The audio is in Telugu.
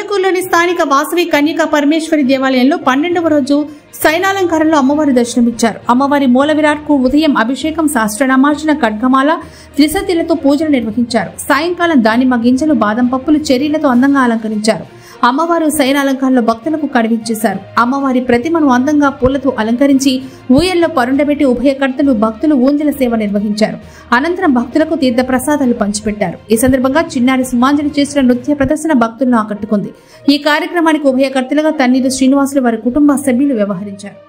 ఆత్మకూరులోని స్థానిక వాసవి కన్యకా పరమేశ్వరి దేవాలయంలో పన్నెండవ రోజు సైనాలంకారంలో అమ్మవారి దర్శనమిచ్చారు అమ్మవారి మూల విరాట్ కు ఉదయం అభిషేకం శాస్త్రనామార్జన ఖడ్గమాల త్రిసతిలతో పూజలు నిర్వహించారు సాయంకాలం దానిమ్మ గింజలు బాదం పప్పులు చెరీలతో అందంగా అలంకరించారు అమ్మవారు శయన అలంకారంలో భక్తులకు కడివించేశారు అమ్మవారి ప్రతిమను అందంగా పూలతో అలంకరించి ఊయల్లో పరుండబెట్టి ఉభయకర్తలు భక్తులు ఊంజల సేవ నిర్వహించారు అనంతరం భక్తులకు తీర్థ ప్రసాదాలు పంచిపెట్టారు ఈ సందర్భంగా చిన్నారి సుమాంజలి చేసిన నృత్య ప్రదర్శన భక్తులను ఆకట్టుకుంది ఈ కార్యక్రమానికి ఉభయకర్తలుగా తన్నీరు శ్రీనివాసులు వారి కుటుంబ సభ్యులు వ్యవహరించారు